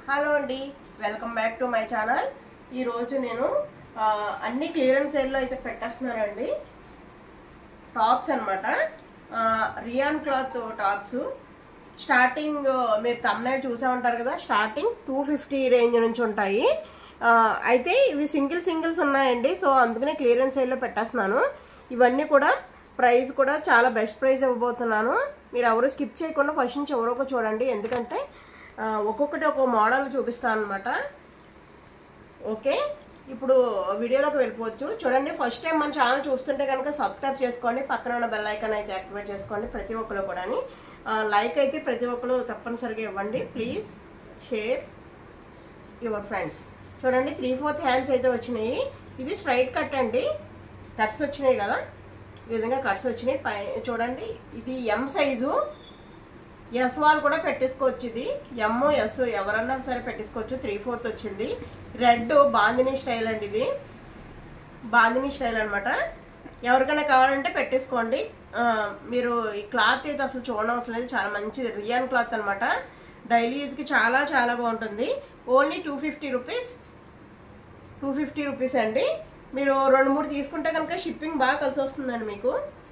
hello అండి welcome back to my channel ఈరోజు నేను ఆ, అన్ని క్లియరెన్స్ సేల్లో అయితే పెట్టేస్తున్నానండి టాప్స్ అనమాట రియాన్ క్లాత్ టాప్స్ స్టార్టింగ్ మీరు తమ్నైల్ చూసే ఉంటారు కదా స్టార్టింగ్ టూ ఫిఫ్టీ రేంజ్ నుంచి ఉంటాయి ఆ, అయితే ఇవి సింగిల్ సింగిల్స్ ఉన్నాయండి సో అందుకనే క్లియరెన్స్ సేల్లో పెట్టేస్తున్నాను ఇవన్నీ కూడా ప్రైస్ కూడా చాలా బెస్ట్ ప్రైస్ ఇవ్వబోతున్నాను మీరు ఎవరు స్కిప్ చేయకుండా ఫస్ట్ నుంచి ఎవరో ఒక చూడండి ఎందుకంటే ఆ, ఒక్కొక్కటి ఒక్కొక్క మోడల్ చూపిస్తాను అనమాట ఓకే ఇప్పుడు వీడియోలోకి వెళ్ళిపోవచ్చు చూడండి ఫస్ట్ టైం మన ఛానల్ చూస్తుంటే కనుక సబ్స్క్రైబ్ చేసుకోండి పక్కన ఉన్న బెల్ ఐకాన్ అయితే యాక్టివేట్ చేసుకోండి ప్రతి ఒక్కరు కూడా లైక్ అయితే ప్రతి ఒక్కరు తప్పనిసరిగా ఇవ్వండి ప్లీజ్ షేర్ యువర్ ఫ్రెండ్స్ చూడండి త్రీ ఫోర్త్ హ్యాండ్స్ అయితే వచ్చినాయి ఇది స్ట్రైట్ కట్ అండి కట్స్ వచ్చినాయి కదా ఈ విధంగా కట్స్ వచ్చినాయి పై చూడండి ఇది ఎం సైజు ఎస్ వాళ్ళు కూడా పెట్టేసుకోవచ్చు ఇది ఎమ్ ఎస్ ఎవరన్నా సరే పెట్టేసుకోవచ్చు త్రీ ఫోర్త్ వచ్చింది రెడ్ బాందిని స్టైల్ అండి ఇది బాందిని స్టైల్ అనమాట ఎవరికైనా కావాలంటే పెట్టేసుకోండి ఆ, మీరు ఈ క్లాత్ అయితే అసలు చూడనవసరం లేదు చాలా మంచిది రియాన్ క్లాత్ అనమాట డైలీ యూజ్కి చాలా చాలా బాగుంటుంది only two fifty rupees two fifty rupees అండి మీరు రెండు మూడు తీసుకుంటే కనుక షిప్పింగ్ బాగా కలిసి వస్తుందండి మీకు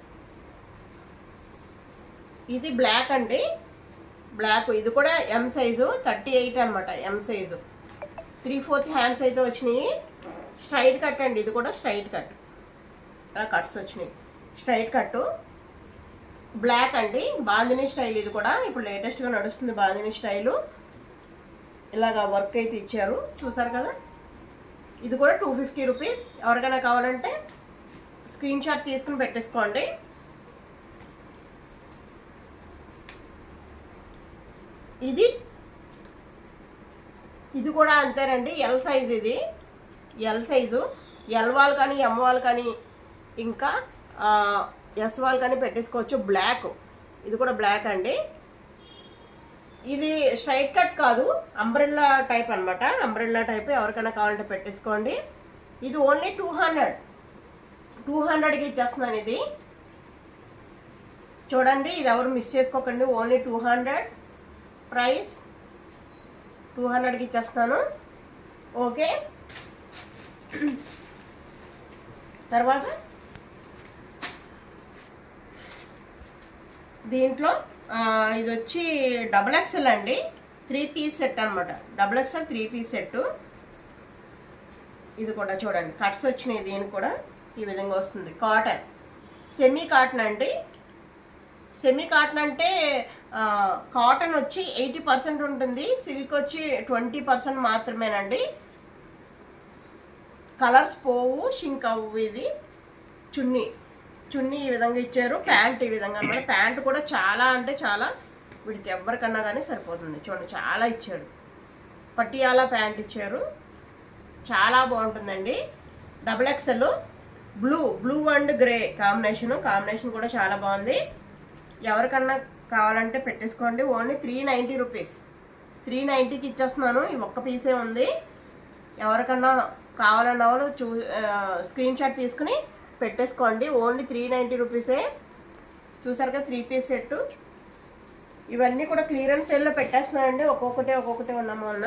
ఇది బ్లాక్ అండి బ్లాక్ ఇది కూడా ఎం సైజు థర్టీ ఎయిట్ అనమాట M size three fourth hands అయితే వచ్చినాయి స్ట్రైట్ కట్ అండి ఇది కూడా స్ట్రైట్ కట్ అలా కట్స్ వచ్చినాయి స్ట్రైట్ కట్ బ్లాక్ అండి బాందిని స్టైల్ ఇది కూడా ఇప్పుడు లేటెస్ట్గా నడుస్తుంది బాందిని స్టైలు ఇలాగా వర్క్ అయితే ఇచ్చారు చూసారు కదా ఇది కూడా టూ ఫిఫ్టీ రూపీస్ ఎవరికైనా కావాలంటే స్క్రీన్ షాట్ తీసుకుని పెట్టేసుకోండి ఇది ఇది కూడా అంతేనండి ఎల్ సైజ్ ఇది ఎల్ సైజు ఎల్ వాల్ కానీ ఎం వాల్ కానీ ఇంకా ఎస్ వాల్ కానీ పెట్టేసుకోవచ్చు బ్లాక్ ఇది కూడా బ్లాక్ అండి ఇది స్ట్రైట్ కట్ కాదు అంబ్రెల్లా టైప్ అన్నమాట అంబ్రెల్లా టైప్ ఎవరికైనా కావాలంటే పెట్టేసుకోండి ఇది ఓన్లీ టూ హండ్రెడ్ టూ హండ్రెడ్కి ఇచ్చేస్తున్నాను ఇది చూడండి ఇది ఎవరు మిస్ చేసుకోకండి only two hundred price two హండ్రెడ్కి ఇచ్చేస్తాను ఓకే తర్వాత దీంట్లో ఆ, ఇది వచ్చి డబుల్ ఎక్స్ఎల్ అండి త్రీ పీస్ సెట్ అనమాట double XL three piece set ఇది కూడా చూడండి కట్స్ వచ్చినాయి దీనికి కూడా ఈ విధంగా వస్తుంది కాటన్ సెమీ కాటన్ అండి సెమీ కాటన్ అంటే ఆ, కాటన్ వచ్చి ఎయిటీ పర్సెంట్ ఉంటుంది సిల్క్ వచ్చి ట్వంటీ పర్సెంట్ మాత్రమేనండి కలర్స్ పోవు షింక్ అవ్వు ఇది చున్నీ చున్నీ ఈ విధంగా ఇచ్చారు ప్యాంట్ ఈ విధంగా అనమాట ప్యాంట్ కూడా చాలా అంటే చాలా వీడికి ఎవరికన్నా కానీ సరిపోతుంది చూడండి చాలా ఇచ్చాడు పటియాలా ప్యాంట్ ఇచ్చారు చాలా బాగుంటుందండి double XL blue blue and grey combination combination కూడా చాలా బాగుంది ఎవరికన్నా కావాలంటే పెట్టేసుకోండి only three ninety rupees three నైంటీకి ఇచ్చేస్తున్నాను ఈ ఒక్క పీసే ఉంది ఎవరికన్నా కావాలన్న వాళ్ళు చూ స్క్రీన్ షాట్ తీసుకుని పెట్టేసుకోండి ఓన్లీ త్రీ నైంటీ రూపీసే చూసారు కదా త్రీ పీస్ సెట్ ఇవన్నీ కూడా క్లియరెన్స్ సేల్లో పెట్టేస్తున్నానండి ఒక్కొక్కటి ఒక్కొక్కటి ఉన్నాము అన్న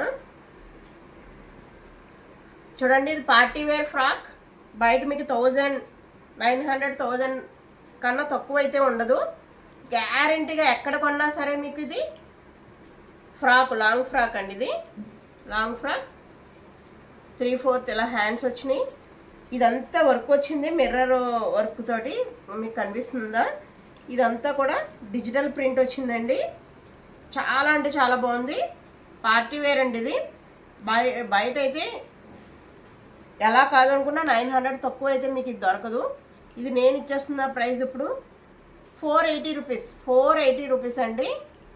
చూడండి ఇది పార్టీ వేర్ ఫ్రాక్ బయట మీకు థౌజండ్ నైన్ హండ్రెడ్ థౌజండ్ కన్నా తక్కువ అయితే ఉండదు గ్యారంటీగా ఎక్కడ కొన్నా సరే మీకు ఇది ఫ్రాక్ లాంగ్ ఫ్రాక్ అండి ఇది లాంగ్ ఫ్రాక్ త్రీ ఫోర్త్ ఇలా హ్యాండ్స్ వచ్చినాయి ఇదంతా వర్క్ వచ్చింది మిర్రర్ వర్క్ తోటి మీకు కనిపిస్తుందా ఇదంతా కూడా డిజిటల్ ప్రింట్ వచ్చిందండి చాలా అంటే చాలా బాగుంది పార్టీ వేర్ అండి ఇది బయ బయట అయితే ఎలా కాదనుకున్నా నైన్ హండ్రెడ్ తక్కువ అయితే మీకు ఇది దొరకదు ఇది నేను ఇచ్చేస్తున్న ప్రైస్ ఇప్పుడు four eighty rupees four eighty rupees అండి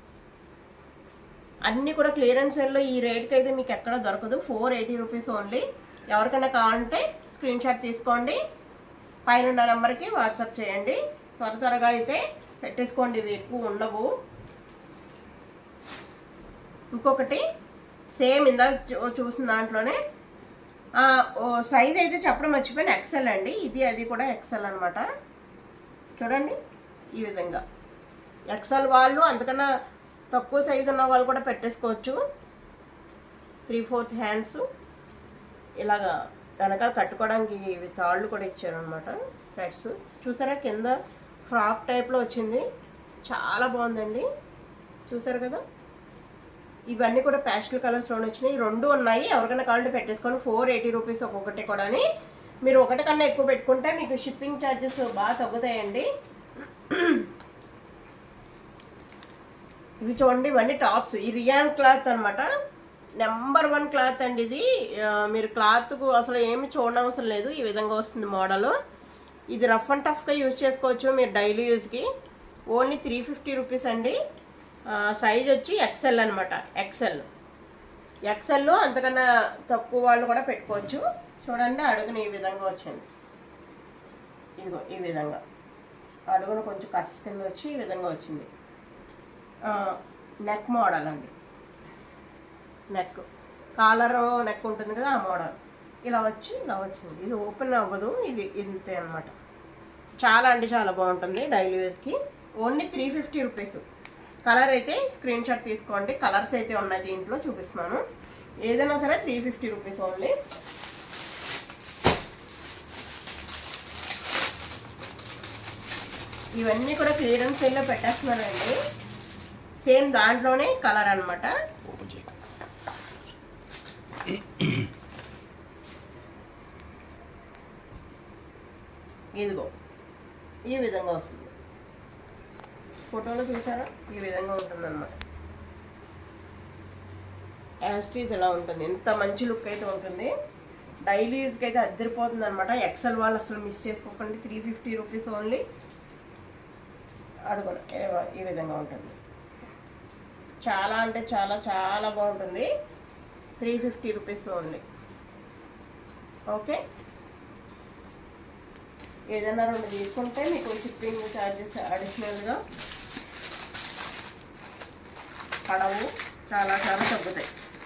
అన్నీ కూడా క్లియరెన్స్ సేల్లో ఈ రేట్కి అయితే మీకు ఎక్కడ దొరకదు ఫోర్ ఎయిటీ రూపీస్ ఓన్లీ ఎవరికైనా కావాలంటే స్క్రీన్ షాట్ తీసుకోండి పైన ఉన్న నెంబర్కి వాట్సాప్ చేయండి త్వర త్వరగా అయితే పెట్టేసుకోండి ఇవి ఎక్కువ ఉండవు ఇంకొకటి సేమ్ ఇందాక చూ- చూసిన దాంట్లోనే సైజ్ అయితే చెప్పడం మర్చిపోయాను ఎక్సెల్ అండి ఇది అది కూడా ఎక్సెల్ అనమాట చూడండి ఈ విధంగా ఎక్సెల్ వాళ్ళు అంతకన్నా తక్కువ సైజు ఉన్న వాళ్ళు కూడా పెట్టేసుకోవచ్చు త్రీ ఫోర్త్ హ్యాండ్స్ ఇలాగా వెనకాల కట్టుకోవడానికి ఇవి తాళ్ళు కూడా ఇచ్చారనమాట థ్రెడ్స్ చూసారా కింద ఫ్రాక్ టైప్లో వచ్చింది చాలా బాగుందండి చూసారు కదా ఇవన్నీ కూడా ప్యాస్టల్ కలర్స్లోనే వచ్చినాయి ఈ రెండు ఉన్నాయి ఎవరికైనా కావాలంటే పెట్టేసుకొని ఫోర్ ఎయిటీ రూపీస్ ఒక్కొక్కటి కూడాని మీరు ఒకటి కన్నా ఎక్కువ పెట్టుకుంటే మీకు షిప్పింగ్ ఛార్జెస్ బాగా తగ్గుతాయండి ఇవి చూడండి ఇవన్నీ టాప్స్ ఈ రియాన్ క్లాత్ అన్నమాట నెంబర్ వన్ క్లాత్ అండి ఇది ఆ, మీరు క్లాత్కు అసలు ఏమి చూడనవసరం లేదు ఈ విధంగా వస్తుంది మోడల్ ఇది రఫ్ అండ్ టఫ్గా యూజ్ చేసుకోవచ్చు మీరు డైలీ యూజ్కి ఓన్లీ త్రీ ఫిఫ్టీ రూపీస్ అండి సైజ్ వచ్చి ఎక్సెల్ అనమాట ఎక్సెల్ ఎక్సెల్ అంతకన్నా తక్కువ వాళ్ళు కూడా పెట్టుకోవచ్చు చూడండి అడుగున ఈ విధంగా వచ్చింది ఇదిగో ఈ విధంగా అడుగున కొంచెం కట్స్ కింద వచ్చి ఈ విధంగా వచ్చింది నెక్ మోడల్ అండి నెక్ కాలర్ నెక్ ఉంటుంది కదా ఆ మోడల్ ఇలా వచ్చి ఇలా వచ్చింది ఇది ఓపెన్ అవ్వదు ఇది ఇంతే అనమాట చాలా అంటే చాలా బాగుంటుంది డైలీ యూస్కి only three fifty rupees colour అయితే స్క్రీన్ షాట్ తీసుకోండి కలర్స్ అయితే ఉన్నాయి దీంట్లో చూపిస్తున్నాను ఏదైనా సరే త్రీ ఫిఫ్టీ రూపీస్ ఓన్లీ ఇవన్నీ కూడా క్లియరెన్స్ సేల్లో పెట్టేస్తున్నానండి సేమ్ దాంట్లోనే కలర్ అన్నమాట ఓపెన్ చేయ ఇదిగో ఈ విధంగా వస్తుంది ఫోటోలో చూసారా ఈ విధంగా ఉంటుంది అనమాట యాస్టీస్ ఎలా ఉంటుంది ఎంత మంచి లుక్ అయితే ఉంటుంది డైలీ యూస్కి అయితే అద్దరిపోతుంది అనమాట ఎక్సెల్ వాళ్ళు అసలు మిస్ చేసుకోకండి త్రీ ఫిఫ్టీ రూపీస్ ఓన్లీ అడుగున ఈ విధంగా ఉంటుంది చాలా అంటే చాలా చాలా బాగుంటుంది three fifty rupees only okay ఏదైనా రెండు తీసుకుంటే మీకు షిప్పింగ్ ఛార్జెస్ అడిషనల్గా పడవు చాలా చాలా తగ్గుతాయి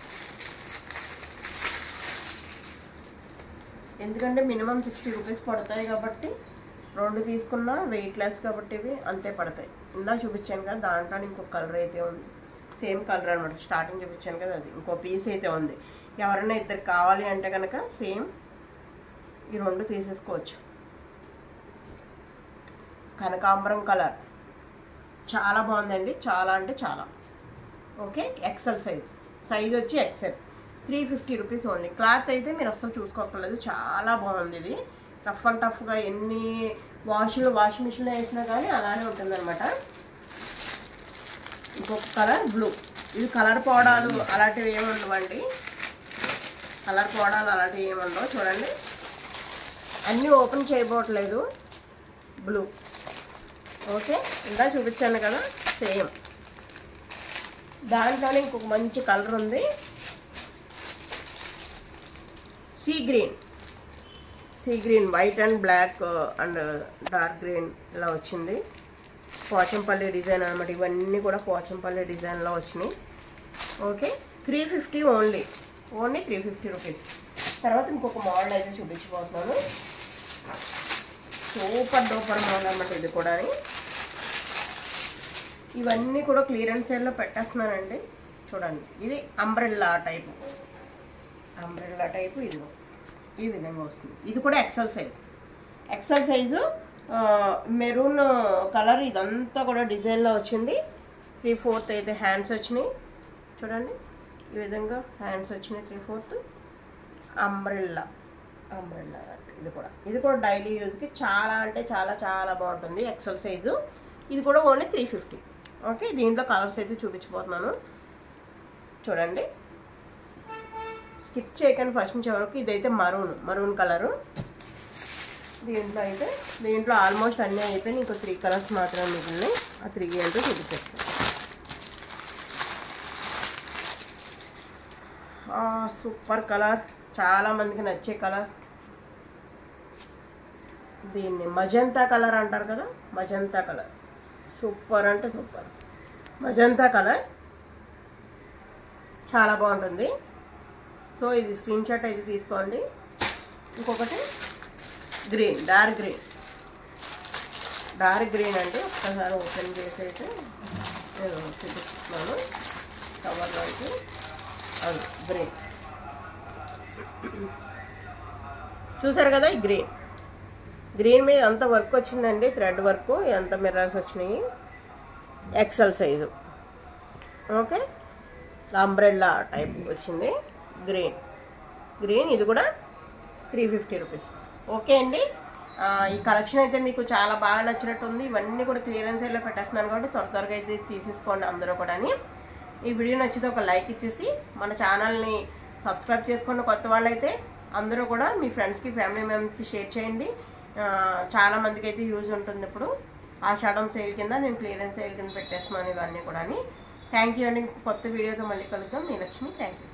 ఎందుకంటే మినిమం సిక్స్టీ రూపీస్ పడతాయి కాబట్టి రెండు తీసుకున్నా వెయిట్ లెస్ కాబట్టి ఇవి అంతే పడతాయి ఇందా చూపించాను కదా దాంట్లో ఇంకొక కలర్ అయితే ఉంది సేమ్ కలర్ అనమాట స్టార్టింగ్ చూపించాను కదా అది ఇంకో పీస్ అయితే ఉంది ఎవరైనా ఇద్దరు కావాలి అంటే కనుక సేమ్ ఈ రెండు తీసేసుకోవచ్చు కనకాంబరం కలర్ చాలా బాగుందండి చాలా అంటే చాలా ఓకే ఎక్సెల్ సైజ్ సైజ్ వచ్చి XL three fifty rupees only cloth అయితే మీరు అస్సలు చూసుకోక్కర్లేదు చాలా బాగుంది ఇది రఫ్ అండ్ టఫ్గా ఎన్ని వాష్లు వాష్ మిషన్లో వేసినా కానీ అలానే ఉంటుందన్నమాట ఇంకొక కలర్ బ్లూ ఇది కలర్ పోవడాలు అలాంటివి ఏమి ఉండవండి కలర్ పోవడాలు అలాంటివి ఏమి ఉండవు చూడండి అన్నీ ఓపెన్ చేయబోట్లేదు బ్లూ ఓకే ఇందా చూపించాను కదా సేమ్ దాంట్లోనే ఇంకొక మంచి కలర్ ఉంది sea green sea green white and black and dark green ఇలా వచ్చింది పోచంపల్లి డిజైన్ అనమాట ఇవన్నీ కూడా పోచంపల్లి డిజైన్లో వచ్చినాయి okay three fifty only only three fifty rupees తర్వాత ఇంకొక మోడల్ అయితే చూపించబోతున్నాను సూపర్ డూపర్ మోడల్ అనమాట ఇది కూడా ఇవన్నీ కూడా క్లియరెన్స్ సేల్లో పెట్టేస్తున్నానండి చూడండి ఇది అంబ్రెల్లా టైపు అంబ్రెల్లా టైపు ఇది ఈ విధంగా వస్తుంది ఇది కూడా XL size XL size maroon colour ఇదంతా కూడా డిజైన్లో వచ్చింది త్రీ ఫోర్త్ అయితే హ్యాండ్స్ వచ్చినాయి చూడండి ఈ విధంగా హ్యాండ్స్ వచ్చినాయి త్రీ ఫోర్త్ అంబ్రెల్లా అంబ్రెల్లా ఇది కూడా ఇది కూడా డైలీ యూజ్కి చాలా అంటే చాలా చాలా బాగుంటుంది ఎక్సెల్ సైజు ఇది కూడా ఓన్లీ త్రీ ఫిఫ్టీ ఓకే దీంట్లో కలర్స్ అయితే చూపించబోతున్నాను చూడండి స్కిప్ చేయకండి ఫస్ట్ నుంచి వరకు ఇదైతే మరూన్ మరూన్ కలరు దీంట్లో అయితే దీంట్లో ఆల్మోస్ట్ అన్నీ అయిపోయి ఇంకో త్రీ కలర్స్ మాత్రమే మిగిలినాయి ఆ త్రీ ఏంటో చూపించేస్తాను సూపర్ కలర్ చాలా మందికి నచ్చే కలర్ దీన్ని మజంతా కలర్ అంటారు కదా మజంతా కలర్ సూపర్ అంటే సూపర్ మజంతా కలర్ చాలా బాగుంటుంది సో ఇది స్క్రీన్ షాట్ అయితే తీసుకోండి ఇంకొకటి green dark green dark green అంటే ఒక్కసారి ఓపెన్ చేసి అయితే నేను చూపిస్తున్నాను కవర్లోకి అది గ్రీన్ చూసారు కదా ఈ గ్రీన్ గ్రీన్ మీద అంత వర్క్ వచ్చిందండి థ్రెడ్ వర్క్ ఎంత మిర్రర్స్ వచ్చినాయి XL size okay umbrella type వచ్చింది గ్రీన్ గ్రీన్ ఇది కూడా త్రీ ఫిఫ్టీ రూపీస్ ఓకే అండి ఆ, ఈ కలెక్షన్ అయితే మీకు చాలా బాగా నచ్చినట్టుంది ఇవన్నీ కూడా క్లియరెన్స్ సైడ్లో పెట్టేస్తున్నాను కాబట్టి త్వర త్వరగా అయితే తీసేసుకోండి అందరూ కూడా ఈ వీడియో నచ్చితే ఒక లైక్ ఇచ్చేసి మన ఛానల్ని సబ్స్క్రైబ్ చేసుకోండి కొత్త వాళ్ళైతే అందరూ కూడా మీ ఫ్రెండ్స్కి ఫ్యామిలీ మెంబర్స్కి షేర్ చేయండి ఆ, చాలా మందికి అయితే యూజ్ ఉంటుంది ఇప్పుడు ఆషాఢం సేల్ కింద నేను క్లియరెన్స్ సేల్ కింద పెట్టేస్తున్నాను ఇవన్నీ కూడా థ్యాంక్ యూ అండి కొత్త వీడియోతో మళ్ళీ కలుద్దాం మీ లక్ష్మి థ్యాంక్ యూ